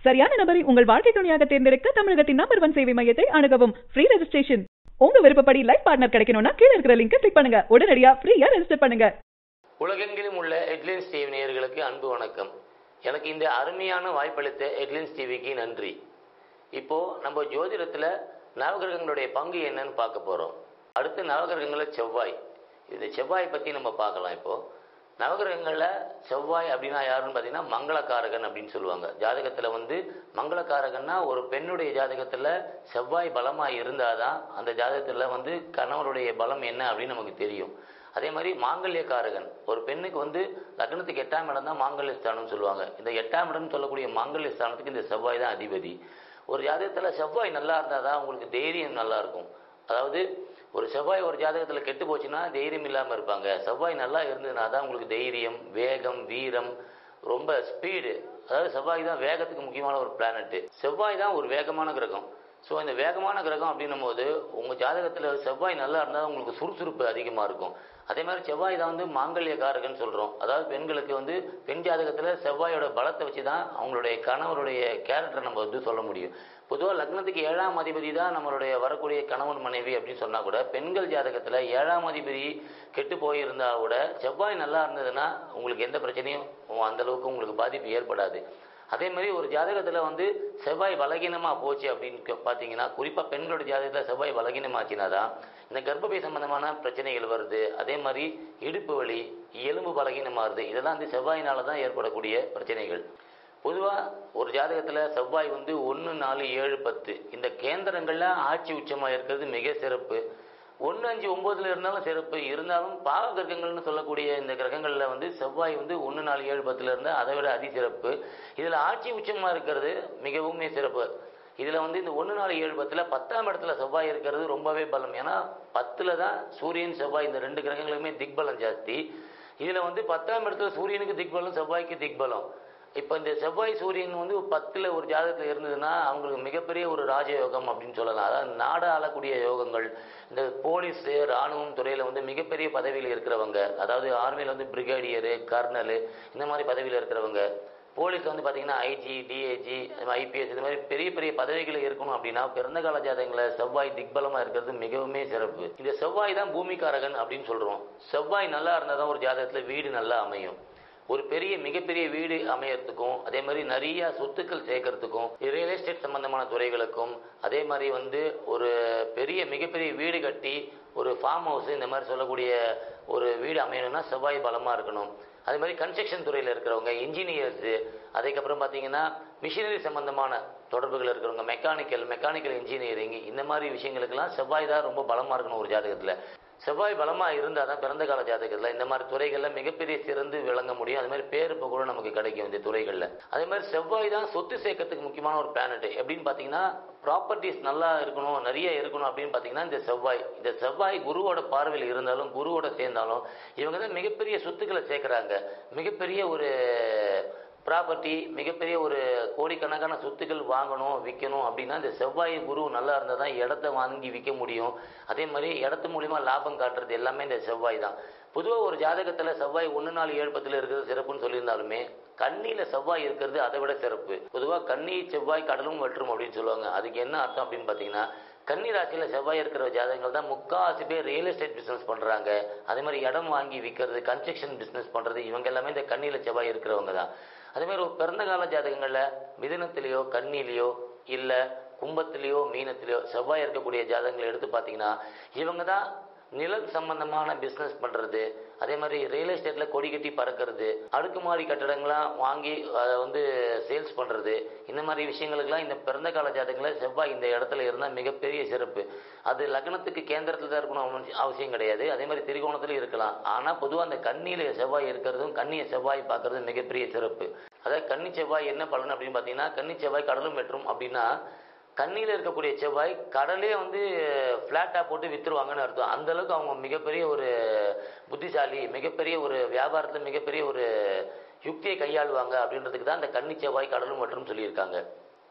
சரியான நபரை உங்கள் வாழ்க்கை துணையாக தேர்ந்தெடுக்க தமிழகத்தின் நம்பர் ஒன் சேவை மையத்தை அணுகவும் ஃப்ரீ ரெஜிஸ்ட்ரேஷன் உங்க விருப்பப்படி லைஃப் பார்ட்னர் கிடைக்கணும்னா கீழ இருக்கிற லிங்கை கிளிக் பண்ணுங்க உடனடியா ஃப்ரீயா ரெஜிஸ்டர் பண்ணுங்க உலகெங்கிலும் உள்ள ஹெட்லைன்ஸ் டிவி நேயர்களுக்கு அன்பு வணக்கம் எனக்கு இந்த அருமையான வாய்ப்பளித்த ஹெட்லைன்ஸ் டிவிக்கு நன்றி இப்போ நம்ம ஜோதிடத்துல நவகிரகங்களுடைய பங்கு என்னன்னு பார்க்க போறோம் அடுத்து நவகிரகங்கள செவ்வாய் இந்த செவ்வாய் பத்தி நம்ம பார்க்கலாம் இப்போ நவகிரகங்கள்ல செவ்வாய் அப்படின்னா யாருன்னு பார்த்தீங்கன்னா மங்களக்காரகன் அப்படின்னு சொல்லுவாங்க ஜாதகத்துல வந்து மங்களக்காரகன்னா ஒரு பெண்ணுடைய ஜாதகத்துல செவ்வாய் பலமா இருந்தாதான் அந்த ஜாதகத்துல வந்து கணவருடைய பலம் என்ன அப்படின்னு நமக்கு தெரியும் அதே மாதிரி மாங்கல்யக்காரகன் ஒரு பெண்ணுக்கு வந்து லக்னத்துக்கு எட்டாம் இடம் தான் மாங்கல்ய ஸ்தானம்னு சொல்லுவாங்க இந்த எட்டாம் இடம்னு சொல்லக்கூடிய மாங்கல்ய ஸ்தானத்துக்கு இந்த செவ்வாய் தான் அதிபதி ஒரு ஜாதகத்துல செவ்வாய் நல்லா இருந்தாதான் உங்களுக்கு தைரியம் நல்லா இருக்கும் அதாவது ஒரு செவ்வாய் ஒரு ஜாதகத்துல கெட்டு போச்சுன்னா தைரியம் இல்லாம இருப்பாங்க செவ்வாய் நல்லா இருந்ததுனா தான் உங்களுக்கு தைரியம் வேகம் வீரம் ரொம்ப ஸ்பீடு அதாவது செவ்வாய் தான் வேகத்துக்கு முக்கியமான ஒரு பிளானட் செவ்வாய் தான் ஒரு வேகமான கிரகம் ஸோ இந்த வேகமான கிரகம் அப்படின்னும் போது உங்கள் ஜாதகத்தில் செவ்வாய் நல்லா இருந்தால் உங்களுக்கு சுறுசுறுப்பு அதிகமாக இருக்கும் அதே மாதிரி செவ்வாய் தான் வந்து மாங்கல்யக்காரகன் சொல்கிறோம் அதாவது பெண்களுக்கு வந்து பெண் ஜாதகத்தில் செவ்வாயோட பலத்தை வச்சு தான் அவங்களுடைய கணவருடைய கேரக்டரை நம்ம வந்து சொல்ல முடியும் பொதுவாக லக்னத்துக்கு ஏழாம் அதிபதி தான் நம்மளுடைய வரக்கூடிய கணவன் மனைவி அப்படின்னு சொன்னால் கூட பெண்கள் ஜாதகத்தில் ஏழாம் அதிபதி கெட்டு போயிருந்தா கூட செவ்வாய் நல்லா இருந்ததுன்னா உங்களுக்கு எந்த பிரச்சனையும் அந்த அளவுக்கு உங்களுக்கு பாதிப்பு ஏற்படாது அதே மாதிரி ஒரு ஜாதகத்தில் வந்து செவ்வாய் பலகீனமாக போச்சு அப்படின்னு பார்த்தீங்கன்னா குறிப்பாக பெண்களோட ஜாதகத்தில் செவ்வாய் பலகீனமாச்சினா தான் இந்த கர்ப்பப்பை சம்பந்தமான பிரச்சனைகள் வருது அதே மாதிரி இடுப்பு வலி எலும்பு பலகீனமாகுது இதெல்லாம் வந்து செவ்வாயினால தான் ஏற்படக்கூடிய பிரச்சனைகள் பொதுவாக ஒரு ஜாதகத்தில் செவ்வாய் வந்து ஒன்று நாலு ஏழு பத்து இந்த கேந்திரங்களில் ஆட்சி உச்சமாக இருக்கிறது மிக சிறப்பு ஒன்று அஞ்சு ஒம்போதுல இருந்தாலும் சிறப்பு இருந்தாலும் பாவ கிரகங்கள்னு சொல்லக்கூடிய இந்த கிரகங்களில் வந்து செவ்வாய் வந்து ஒன்று நாலு ஏழு பத்தில் இருந்தால் அதை விட அதி சிறப்பு இதில் ஆட்சி உச்சமாக இருக்கிறது மிகவுமே சிறப்பு இதில் வந்து இந்த ஒன்று நாலு ஏழு பத்தில் பத்தாம் இடத்துல செவ்வாய் இருக்கிறது ரொம்பவே பலம் ஏன்னா பத்தில் தான் சூரியன் செவ்வாய் இந்த ரெண்டு கிரகங்களுமே திக்பலம் ஜாஸ்தி இதில் வந்து பத்தாம் இடத்துல சூரியனுக்கு திக்பலம் செவ்வாய்க்கு திக்பலம் இப்போ இந்த செவ்வாய் சூரியன் வந்து பத்தில் ஒரு ஜாதகத்தில் இருந்ததுன்னா அவங்களுக்கு மிகப்பெரிய ஒரு ராஜயோகம் அப்படின்னு சொல்லலாம் அதாவது நாடு ஆளக்கூடிய யோகங்கள் இந்த போலீஸு ராணுவம் துறையில் வந்து மிகப்பெரிய பதவியில் இருக்கிறவங்க அதாவது ஆர்மியில் வந்து பிரிகேடியரு கர்னலு இந்த மாதிரி பதவியில் இருக்கிறவங்க போலீஸ் வந்து பார்த்தீங்கன்னா ஐஜி டிஐஜி ஐபிஎஸ் இந்த மாதிரி பெரிய பெரிய பதவிகள் இருக்கணும் அப்படின்னா பிறந்த கால ஜாதகங்களில் செவ்வாய் திக்பலமாக இருக்கிறது மிகவுமே சிறப்பு இந்த செவ்வாய் தான் பூமிக்காரகன் அப்படின்னு சொல்கிறோம் செவ்வாய் நல்லா இருந்தால் தான் ஒரு ஜாதகத்தில் வீடு நல்லா அமையும் ஒரு பெரிய மிகப்பெரிய வீடு அமையறதுக்கும் அதே மாதிரி நிறைய சொத்துக்கள் சேர்க்கறதுக்கும் ரியல் எஸ்டேட் சம்பந்தமான துறைகளுக்கும் அதே மாதிரி வந்து ஒரு பெரிய மிகப்பெரிய வீடு கட்டி ஒரு ஃபார்ம் ஹவுஸ் இந்த மாதிரி சொல்லக்கூடிய ஒரு வீடு அமையணும்னா செவ்வாய் பலமாக இருக்கணும் அதே மாதிரி கன்ஸ்ட்ரக்ஷன் துறையில் இருக்கிறவங்க இன்ஜினியர்ஸு அதுக்கப்புறம் பார்த்தீங்கன்னா மிஷினரி சம்பந்தமான தொடர்புகள் இருக்கிறவங்க மெக்கானிக்கல் மெக்கானிக்கல் இன்ஜினியரிங் இந்த மாதிரி விஷயங்களுக்கெல்லாம் செவ்வாய் தான் ரொம்ப பலமாக இருக்கணும் ஒரு ஜாதகத்தில் செவ்வாய் பலமாக இருந்தால் தான் பிறந்த கால ஜாதகத்தில் இந்த மாதிரி துறைகளில் மிகப்பெரிய சிறந்து விளங்க முடியும் அது மாதிரி பேர் புகழும் நமக்கு கிடைக்கும் இந்த துறைகளில் அதே மாதிரி செவ்வாய் தான் சொத்து சேர்க்கறதுக்கு முக்கியமான ஒரு பிளானட் எப்படின்னு பார்த்தீங்கன்னா ப்ராப்பர்ட்டிஸ் நல்லா இருக்கணும் நிறைய இருக்கணும் அப்படின்னு பார்த்தீங்கன்னா இந்த செவ்வாய் இந்த செவ்வாய் குருவோட பார்வையில் இருந்தாலும் குருவோட சேர்ந்தாலும் இவங்க தான் மிகப்பெரிய சொத்துக்களை சேர்க்குறாங்க மிகப்பெரிய ஒரு ப்ராப்பர்ட்டி மிகப்பெரிய ஒரு கோடிக்கணக்கான சொத்துக்கள் வாங்கணும் விற்கணும் அப்படின்னா இந்த செவ்வாய் குரு நல்லா இருந்தால் தான் இடத்த வாங்கி விற்க முடியும் அதே மாதிரி இடத்து மூலிமா லாபம் காட்டுறது எல்லாமே இந்த செவ்வாய் தான் பொதுவாக ஒரு ஜாதகத்தில் செவ்வாய் ஒன்று நாலு ஏழு பத்தில் இருக்கிறது சிறப்புன்னு சொல்லியிருந்தாலுமே கண்ணியில் செவ்வாய் இருக்கிறது அதை விட சிறப்பு பொதுவாக கண்ணி செவ்வாய் கடலும் வெற்றும் அப்படின்னு சொல்லுவாங்க அதுக்கு என்ன அர்த்தம் அப்படின்னு பார்த்தீங்கன்னா கன்னி ராசியில் செவ்வாய் இருக்கிற ஜாதகங்கள் தான் முக்காவாசி பேர் ரியல் எஸ்டேட் பிஸ்னஸ் பண்ணுறாங்க அதே மாதிரி இடம் வாங்கி விற்கிறது கன்ஸ்ட்ரக்ஷன் பிஸ்னஸ் பண்ணுறது இவங்க எல்லாமே இந்த கண்ணியில் செவ்வாய் இருக்கிறவங்க தான் அதே மாதிரி ஒரு பிறந்த கால ஜாதகங்களில் மிதுனத்திலேயோ கண்ணிலேயோ இல்லை கும்பத்திலேயோ மீனத்திலேயோ செவ்வாய் இருக்கக்கூடிய ஜாதகங்களை எடுத்து பார்த்தீங்கன்னா இவங்க தான் நிலம் சம்பந்தமான பிஸ்னஸ் பண்ணுறது அதே மாதிரி ரியல் எஸ்டேட்டில் கொடி கட்டி பறக்கிறது அடுக்குமாடி கட்டடங்கள்லாம் வாங்கி அதை வந்து சேல்ஸ் பண்ணுறது இந்த மாதிரி விஷயங்களுக்கெல்லாம் இந்த பிறந்த கால ஜாதகங்களில் செவ்வாய் இந்த இடத்துல இருந்தால் மிகப்பெரிய சிறப்பு அது லக்னத்துக்கு கேந்திரத்தில் தான் இருக்கணும் அவசியம் கிடையாது அதே மாதிரி திரிகோணத்திலும் இருக்கலாம் ஆனால் பொதுவாக அந்த கண்ணியில் செவ்வாய் இருக்கிறதும் கண்ணியை செவ்வாய் பார்க்கறதும் மிகப்பெரிய சிறப்பு அதாவது கன்னி செவ்வாய் என்ன பலன் அப்படின்னு பார்த்தீங்கன்னா கன்னி செவ்வாய் கடலும் வெற்றும் அப்படின்னா கண்ணியில் இருக்கக்கூடிய செவ்வாய் கடலே வந்து ஃப்ளாட்டாக போட்டு விற்றுருவாங்கன்னு அர்த்தம் அந்த அளவுக்கு அவங்க மிகப்பெரிய ஒரு புத்திசாலி மிகப்பெரிய ஒரு வியாபாரத்தில் மிகப்பெரிய ஒரு யுக்தியை கையாளுவாங்க அப்படின்றதுக்கு தான் அந்த கன்னி செவ்வாய் கடலும் மற்றும் சொல்லியிருக்காங்க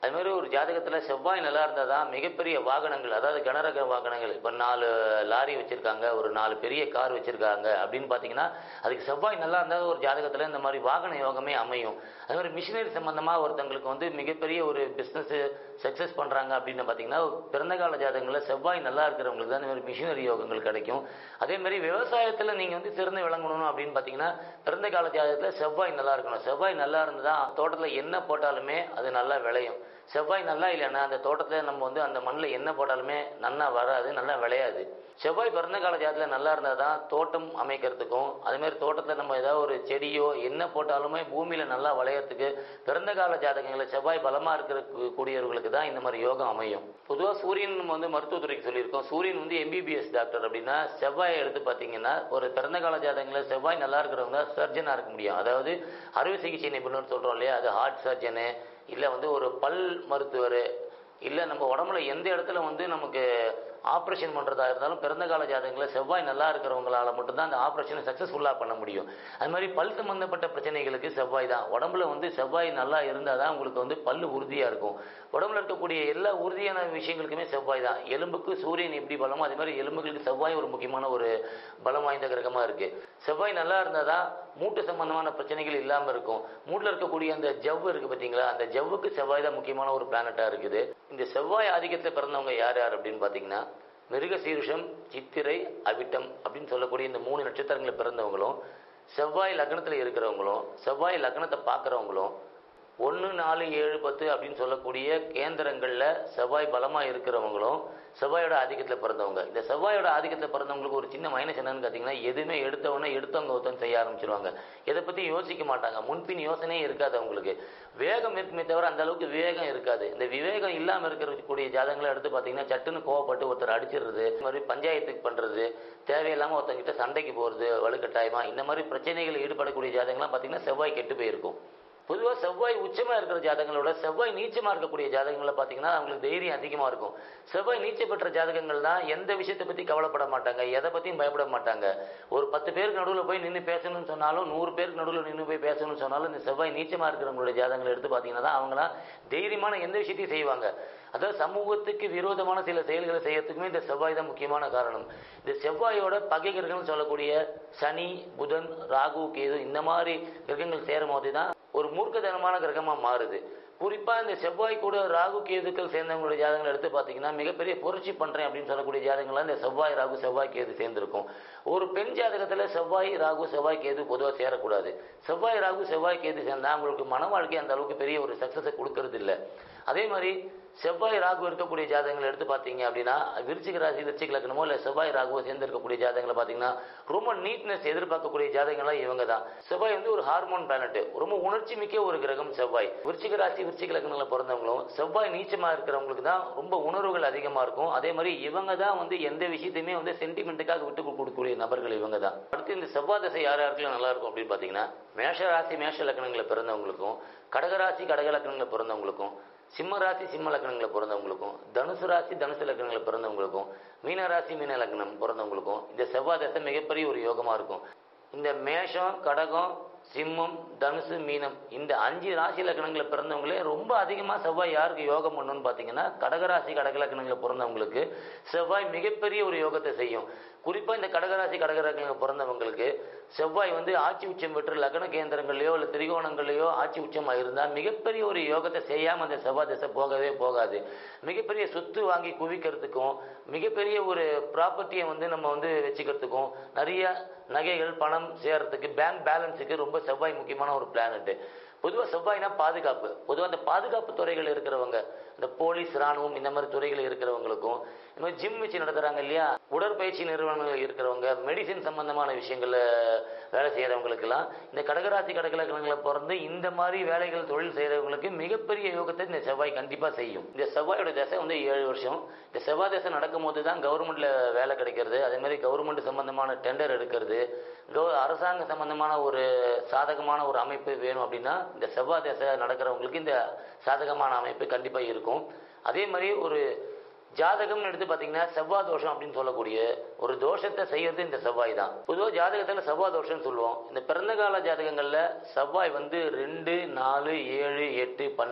அது மாதிரி ஒரு ஜாதகத்தில் செவ்வாய் நல்லா இருந்தால் தான் மிகப்பெரிய வாகனங்கள் அதாவது கனரக வாகனங்கள் இப்போ நாலு லாரி வச்சுருக்காங்க ஒரு நாலு பெரிய கார் வச்சுருக்காங்க அப்படின்னு பார்த்தீங்கன்னா அதுக்கு செவ்வாய் நல்லா இருந்தால் ஒரு ஜாதகத்தில் இந்த மாதிரி வாகன யோகமே அமையும் அது மாதிரி மிஷினரி சம்மந்தமாக ஒருத்தங்களுக்கு வந்து மிகப்பெரிய ஒரு பிஸ்னஸ் சக்ஸஸ் பண்ணுறாங்க அப்படின்னு பார்த்தீங்கன்னா பிறந்த கால ஜாதகங்களில் செவ்வாய் நல்லா இருக்கிறவங்களுக்கு தான் இந்த மாதிரி மிஷினரி யோகங்கள் கிடைக்கும் அதே மாதிரி விவசாயத்தில் நீங்கள் வந்து சிறந்து விளங்கணும் அப்படின்னு பார்த்தீங்கன்னா பிறந்த கால ஜாதகத்தில் செவ்வாய் நல்லா இருக்கணும் செவ்வாய் நல்லா இருந்து தான் தோட்டத்தில் என்ன போட்டாலுமே அது நல்லா விளையும் செவ்வாய் நல்லா இல்லைன்னா அந்த தோட்டத்தில் நம்ம வந்து அந்த மண்ணில் என்ன போட்டாலுமே நல்லா வராது நல்லா விளையாது செவ்வாய் பிறந்த கால ஜாதத்தில் நல்லா இருந்தால் தான் தோட்டம் அமைக்கிறதுக்கும் அதேமாதிரி தோட்டத்தில் நம்ம ஏதாவது ஒரு செடியோ என்ன போட்டாலுமே பூமியில் நல்லா விளையறதுக்கு பிறந்த கால ஜாதகங்களில் செவ்வாய் பலமாக இருக்கிற கூ- கூடியவர்களுக்கு தான் இந்த மாதிரி யோகம் அமையும் பொதுவாக சூரியன் நம்ம வந்து மருத்துவத்துறைக்கு சொல்லியிருக்கோம் சூரியன் வந்து எம்பிபிஎஸ் டாக்டர் அப்படின்னா செவ்வாயை எடுத்து பார்த்தீங்கன்னா ஒரு பிறந்த கால ஜாதகங்களில் செவ்வாய் நல்லா இருக்கிறவங்க சர்ஜனாக இருக்க முடியும் அதாவது அறுவை சிகிச்சை நிபுணர் சொல்கிறோம் இல்லையா அது ஹார்ட் சர்ஜனு இல்லை வந்து ஒரு பல் மருத்துவர் இல்லை நம்ம உடம்புல எந்த இடத்துல வந்து நமக்கு ஆப்ரேஷன் பண்ணுறதா இருந்தாலும் பிறந்த கால ஜாதகங்களில் செவ்வாய் நல்லா இருக்கிறவங்களால மட்டும்தான் அந்த ஆப்ரேஷனை சக்ஸஸ்ஃபுல்லாக பண்ண முடியும் அது மாதிரி பல் சம்பந்தப்பட்ட பிரச்சனைகளுக்கு செவ்வாய் தான் உடம்புல வந்து செவ்வாய் நல்லா இருந்தால் தான் உங்களுக்கு வந்து பல் உறுதியாக இருக்கும் உடம்புல இருக்கக்கூடிய எல்லா உறுதியான விஷயங்களுக்குமே செவ்வாய் தான் எலும்புக்கு சூரியன் எப்படி பலமோ அதே மாதிரி எலும்புகளுக்கு செவ்வாய் ஒரு முக்கியமான ஒரு பலம் வாய்ந்த கிரகமாக இருக்குது செவ்வாய் நல்லா இருந்தால் தான் மூட்டு சம்பந்தமான பிரச்சனைகள் இல்லாமல் இருக்கும் மூட்டில் இருக்கக்கூடிய அந்த ஜவ்வு இருக்குது பார்த்தீங்களா அந்த ஜவ்வுக்கு செவ்வாய் தான் முக்கியமான ஒரு பிளானட்டாக இருக்குது இந்த செவ்வாய் ஆதிக்கத்தில் பிறந்தவங்க யார் யார் அப்படின்னு பார்த்தீங்கன்னா மிருகசீருஷம் சித்திரை அவிட்டம் அப்படின்னு சொல்லக்கூடிய இந்த மூணு நட்சத்திரங்களில் பிறந்தவங்களும் செவ்வாய் லக்னத்தில் இருக்கிறவங்களும் செவ்வாய் லக்னத்தை பார்க்குறவங்களும் ஒன்று நாலு ஏழு பத்து அப்படின்னு சொல்லக்கூடிய கேந்திரங்களில் செவ்வாய் பலமாக இருக்கிறவங்களும் செவ்வாயோட ஆதிக்கத்தில் பிறந்தவங்க இந்த செவ்வாயோட ஆதிக்கத்தில் பிறந்தவங்களுக்கு ஒரு சின்ன மைனஸ் என்னன்னு பார்த்தீங்கன்னா எதுவுமே எடுத்தவொடனே எடுத்தவங்க ஒருத்தன் செய்ய ஆரம்பிச்சிருவாங்க இதை பற்றி யோசிக்க மாட்டாங்க முன்பின் யோசனையே இருக்காது அவங்களுக்கு வேகம் இருக்குமே தவிர அந்த அளவுக்கு விவேகம் இருக்காது இந்த விவேகம் இல்லாமல் இருக்கக்கூடிய ஜாதகங்களை எடுத்து பார்த்தீங்கன்னா சட்டுன்னு கோவப்பட்டு ஒருத்தர் அடிச்சிடுறது இந்த மாதிரி பஞ்சாயத்துக்கு பண்ணுறது தேவையில்லாமல் ஒருத்தங்கிட்ட சண்டைக்கு போகிறது வலுக்கட்டாயமா இந்த மாதிரி பிரச்சனைகள் ஈடுபடக்கூடிய ஜாதகங்கள்லாம் பார்த்தீங்கன்னா செவ்வாய் கெட்டு போயிருக்கும் பொதுவாக செவ்வாய் உச்சமாக இருக்கிற ஜாதகங்களோட செவ்வாய் நீச்சமாக இருக்கக்கூடிய ஜாதகங்களை பார்த்தீங்கன்னா அவங்களுக்கு தைரியம் அதிகமாக இருக்கும் செவ்வாய் நீச்சம் பெற்ற ஜாதகங்கள் தான் எந்த விஷயத்தை பற்றி கவலைப்பட மாட்டாங்க எதை பற்றியும் பயப்பட மாட்டாங்க ஒரு பத்து பேருக்கு நடுவில் போய் நின்று பேசணும்னு சொன்னாலும் நூறு பேருக்கு நடுவில் நின்று போய் பேசணும்னு சொன்னாலும் இந்த செவ்வாய் நீச்சமாக இருக்கிறவங்களுடைய ஜாதகங்களை எடுத்து பார்த்தீங்கன்னா தான் அவங்களாம் தைரியமான எந்த விஷயத்தையும் செய்வாங்க அதாவது சமூகத்துக்கு விரோதமான சில செயல்களை செய்யறதுக்குமே இந்த செவ்வாய் தான் முக்கியமான காரணம் இந்த செவ்வாயோட பகை கிரகங்கள் சொல்லக்கூடிய சனி புதன் ராகு கேது இந்த மாதிரி கிரகங்கள் சேரும் போது தான் ஒரு மூர்க்கத்தனமான கிரகமா மாறுது குறிப்பா இந்த செவ்வாய் கூட ராகு கேதுக்கள் சேர்ந்தவங்களுடைய ஜாதகங்களை எடுத்து பார்த்தீங்கன்னா மிகப்பெரிய புரட்சி பண்றேன் அப்படின்னு சொல்லக்கூடிய ஜாதகங்கள்லாம் இந்த செவ்வாய் ராகு செவ்வாய் கேது சேர்ந்திருக்கும் ஒரு பெண் ஜாதகத்துல செவ்வாய் ராகு செவ்வாய் கேது பொதுவாக சேரக்கூடாது செவ்வாய் ராகு செவ்வாய் கேது சேர்ந்தா அவங்களுக்கு மன வாழ்க்கை அந்த அளவுக்கு பெரிய ஒரு சக்சஸை கொடுக்கறது இல்லை அதே மாதிரி செவ்வாய் ராகு இருக்கக்கூடிய ஜாதகங்களை எடுத்து பார்த்தீங்க அப்படின்னா விருச்சிக ராசி விருச்சிக லக்னமோ இல்லை செவ்வாய் ராகுவோ சேர்ந்து இருக்கக்கூடிய ஜாதகங்களை பார்த்தீங்கன்னா ரொம்ப நீட்னஸ் எதிர்பார்க்கக்கூடிய ஜாதகங்கள்லாம் இவங்க தான் செவ்வாய் வந்து ஒரு ஹார்மோன் பிளானட் ரொம்ப உணர்ச்சி மிக்க ஒரு கிரகம் செவ்வாய் விருச்சிக ராசி விருச்சிக லக்னங்களில் பிறந்தவங்களும் செவ்வாய் நீச்சமாக இருக்கிறவங்களுக்கு தான் ரொம்ப உணர்வுகள் அதிகமாக இருக்கும் அதே மாதிரி இவங்க தான் வந்து எந்த விஷயத்தையுமே வந்து சென்டிமெண்ட்டுக்காக விட்டு கொடுக்கக்கூடிய நபர்கள் இவங்க தான் அடுத்து இந்த செவ்வாய் தசை யார் யாருக்கெல்லாம் நல்லா இருக்கும் அப்படின்னு பார்த்தீங்கன்னா மேஷ ராசி மேஷ லக்னங்களில் பிறந்தவங்களுக்கும் கடகராசி கடக லக்னங்களில் பிறந்தவங்களுக்கும் சிம்ம ராசி சிம்ம லக்னங்களில் பிறந்தவங்களுக்கும் தனுசு ராசி தனுசு லக்னங்களில் பிறந்தவங்களுக்கும் மீன ராசி மீன லக்னம் பிறந்தவங்களுக்கும் இந்த செவ்வாய் தசை மிகப்பெரிய ஒரு யோகமாக இருக்கும் இந்த மேஷம் கடகம் சிம்மம் தனுசு மீனம் இந்த அஞ்சு ராசி லக்னங்களில் பிறந்தவங்களே ரொம்ப அதிகமாக செவ்வாய் யாருக்கு யோகம் பண்ணணும்னு பார்த்தீங்கன்னா கடகராசி கடக லக்னங்களில் பிறந்தவங்களுக்கு செவ்வாய் மிகப்பெரிய ஒரு யோகத்தை செய்யும் குறிப்பாக இந்த கடகராசி கடக லக்னங்களில் பிறந்தவங்களுக்கு செவ்வாய் வந்து ஆட்சி உச்சம் பெற்று லக்ன கேந்திரங்கள்லையோ இல்லை திரிகோணங்கள்லையோ ஆட்சி உச்சமாக இருந்தால் மிகப்பெரிய ஒரு யோகத்தை செய்யாமல் அந்த செவ்வாய் திசை போகவே போகாது மிகப்பெரிய சொத்து வாங்கி குவிக்கிறதுக்கும் மிகப்பெரிய ஒரு ப்ராப்பர்ட்டியை வந்து நம்ம வந்து வச்சுக்கிறதுக்கும் நிறைய நகைகள் பணம் சேர்றதுக்கு பேங்க் பேலன்ஸுக்கு ரொம்ப செவ்வாய் முக்கியமான ஒரு பிளானட்டு பொதுவாக செவ்வாய்னா பாதுகாப்பு பொதுவாக அந்த பாதுகாப்பு துறைகள் இருக்கிறவங்க இந்த போலீஸ் ராணுவம் இந்த மாதிரி துறைகள் இருக்கிறவங்களுக்கும் இந்த மாதிரி ஜிம் வச்சு நடத்துகிறாங்க இல்லையா உடற்பயிற்சி நிறுவனங்கள் இருக்கிறவங்க மெடிசின் சம்பந்தமான விஷயங்களில் வேலை செய்கிறவங்களுக்கெல்லாம் இந்த கடகராசி கடகலக்கணங்களில் பிறந்து இந்த மாதிரி வேலைகள் தொழில் செய்கிறவங்களுக்கு மிகப்பெரிய யோகத்தை இந்த செவ்வாய் கண்டிப்பாக செய்யும் இந்த செவ்வாயோட தசை வந்து ஏழு வருஷம் இந்த செவ்வாய் தசை நடக்கும்போது தான் கவர்மெண்ட்ல வேலை கிடைக்கிறது அதே மாதிரி கவர்மெண்ட் சம்பந்தமான டெண்டர் எடுக்கிறது கவ- அரசாங்க சம்பந்தமான ஒரு சாதகமான ஒரு அமைப்பு வேணும் அப்படின்னா இந்த செவ்வாய் தசை நடக்கிறவங்களுக்கு இந்த சாதகமான அமைப்பு கண்டிப்பாக இருக்கும் அதே மாதிரி ஒரு ஜாதகம்னு எடுத்து பார்த்தீங்கன்னா செவ்வாய் தோஷம் அப்படின்னு சொல்லக்கூடிய ஒரு தோஷத்தை செய்யறது இந்த செவ்வாய் தான் பொதுவாக ஜாதகத்தில் செவ்வாய் தோஷம்னு சொல்லுவோம் இந்த பிறந்த கால ஜாதகங்களில் செவ்வாய் வந்து ரெண்டு நாலு ஏழு எட்டு பன்னெண்டு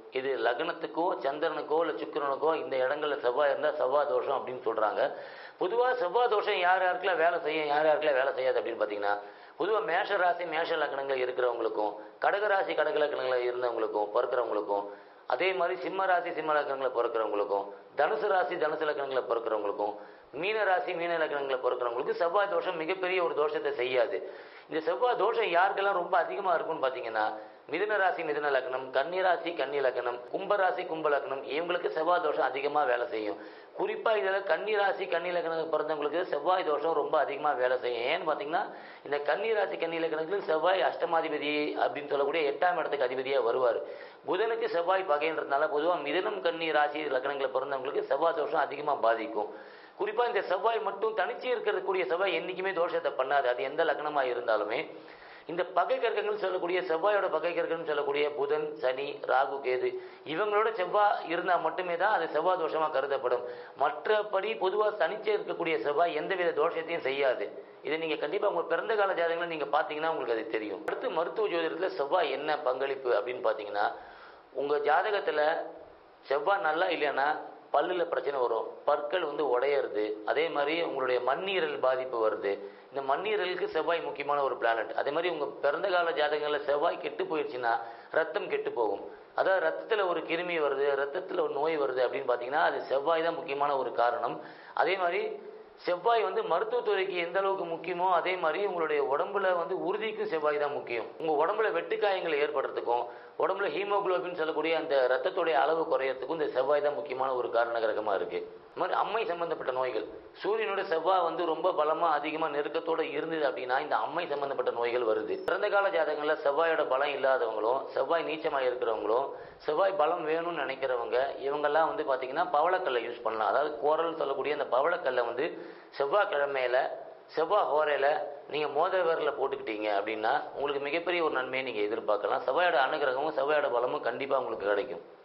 இது லக்னத்துக்கோ சந்திரனுக்கோ இல்லை சுக்கிரனுக்கோ இந்த இடங்கள்ல செவ்வாய் இருந்தால் செவ்வாய் தோஷம் அப்படின்னு சொல்றாங்க பொதுவாக செவ்வாய் தோஷம் யார் யாருக்கெல்லாம் வேலை செய்யும் யார் யாருக்கெல்லாம் வேலை செய்யாது அப்படின்னு பார்த்தீங்கன்னா பொதுவாக மேஷ ராசி மேஷ லக்னங்கள் இருக்கிறவங்களுக்கும் கடகராசி கடக லக்னங்களில் இருந்தவங்களுக்கும் பிறக்கிறவங்களுக்கும் அதே மாதிரி சிம்ம ராசி சிம்ம லக்னங்களை பிறக்கிறவங்களுக்கும் தனுசு ராசி தனுசு லக்னங்களை பிறக்கிறவங்களுக்கும் மீன ராசி மீன லக்னங்களை பிறக்கிறவங்களுக்கு செவ்வாய் தோஷம் மிகப்பெரிய ஒரு தோஷத்தை செய்யாது இந்த செவ்வாய் தோஷம் யாருக்கெல்லாம் ரொம்ப அதிகமாக இருக்கும்னு பார்த்தீங்கன்னா மிதுன ராசி மிதுன லக்னம் கன்னி ராசி கன்னி லக்னம் கும்ப ராசி கும்ப லக்னம் இவங்களுக்கு செவ்வாய் தோஷம் அதிகமாக வேலை செய்யும் குறிப்பாக இதில் கன்னி ராசி கன்னி லக்னம் பிறந்தவங்களுக்கு செவ்வாய் தோஷம் ரொம்ப அதிகமாக வேலை செய்யும் ஏன்னு பார்த்தீங்கன்னா இந்த கன்னி ராசி கன்னி லக்னத்துக்கு செவ்வாய் அஷ்டமாதிபதி அப்படின்னு சொல்லக்கூடிய எட்டாம் இடத்துக்கு அதிபதியாக வருவார் புதனுக்கு செவ்வாய் பகைன்றதுனால பொதுவாக மிதுனம் கன்னி ராசி லக்னங்களை பிறந்தவங்களுக்கு செவ்வாய் தோஷம் அதிகமாக பாதிக்கும் குறிப்பா இந்த செவ்வாய் மட்டும் தனிச்சு இருக்கக்கூடிய செவ்வாய் என்னைக்குமே தோஷத்தை பண்ணாது அது எந்த லக்னமா இருந்தாலுமே இந்த பகை கற்கங்கள் சொல்லக்கூடிய செவ்வாயோட பகை கற்கள்னு சொல்லக்கூடிய புதன் சனி ராகு கேது இவங்களோட செவ்வாய் இருந்தா மட்டுமே தான் அது செவ்வாய் தோஷமா கருதப்படும் மற்றபடி பொதுவா தனிச்சே இருக்கக்கூடிய செவ்வாய் எந்தவித தோஷத்தையும் செய்யாது இதை நீங்க கண்டிப்பா உங்க பிறந்த கால ஜாதகங்களை நீங்க பாத்தீங்கன்னா உங்களுக்கு அது தெரியும் அடுத்து மருத்துவ ஜோதிடத்துல செவ்வாய் என்ன பங்களிப்பு அப்படின்னு பாத்தீங்கன்னா உங்க ஜாதகத்துல செவ்வாய் நல்லா இல்லைன்னா பல்லுல பிரச்சனை வரும் பற்கள் வந்து உடையிறது அதே மாதிரி உங்களுடைய மண்ணீரல் பாதிப்பு வருது இந்த மண்ணீரலுக்கு செவ்வாய் முக்கியமான ஒரு பிளானட் அதே மாதிரி உங்க பிறந்த கால ஜாதகங்களில் செவ்வாய் கெட்டு போயிடுச்சுன்னா ரத்தம் கெட்டு போகும் அதாவது ரத்தத்துல ஒரு கிருமி வருது ரத்தத்துல ஒரு நோய் வருது அப்படின்னு பாத்தீங்கன்னா அது செவ்வாய் தான் முக்கியமான ஒரு காரணம் அதே மாதிரி செவ்வாய் வந்து மருத்துவத்துறைக்கு எந்த அளவுக்கு முக்கியமோ அதே மாதிரி உங்களுடைய உடம்புல வந்து உறுதிக்கும் செவ்வாய் தான் முக்கியம் உங்க உடம்புல வெட்டுக்காயங்களை ஏற்படுறதுக்கும் உடம்புல ஹீமோகுளோபின் சொல்லக்கூடிய அந்த ரத்தத்துடைய அளவு குறையறதுக்கும் இந்த செவ்வாய் தான் முக்கியமான ஒரு காரண கிரகமா இருக்கு இந்த மாதிரி அம்மை சம்பந்தப்பட்ட நோய்கள் சூரியனோட செவ்வாய் வந்து ரொம்ப பலமா அதிகமா நெருக்கத்தோட இருந்தது அப்படின்னா இந்த அம்மை சம்பந்தப்பட்ட நோய்கள் வருது பிறந்த கால ஜாதகங்கள்ல செவ்வாயோட பலம் இல்லாதவங்களும் செவ்வாய் நீச்சமா இருக்கிறவங்களும் செவ்வாய் பலம் வேணும்னு நினைக்கிறவங்க இவங்கெல்லாம் வந்து பாத்தீங்கன்னா பவளக்கல்லை யூஸ் பண்ணலாம் அதாவது கோரல் சொல்லக்கூடிய அந்த பவளக்கல்லை வந்து செவ்வாய்க்கிழமையில செவ்வாய் ஹோரையில நீங்க மோதிர விரல போட்டுக்கிட்டீங்க அப்படின்னா உங்களுக்கு மிகப்பெரிய ஒரு நன்மையை நீங்க எதிர்பார்க்கலாம் செவ்வாயோட அனுகிரகமும் செவ்வாயோட பலமும் கண்டிப்பா உங்களுக்கு கிடைக்கும்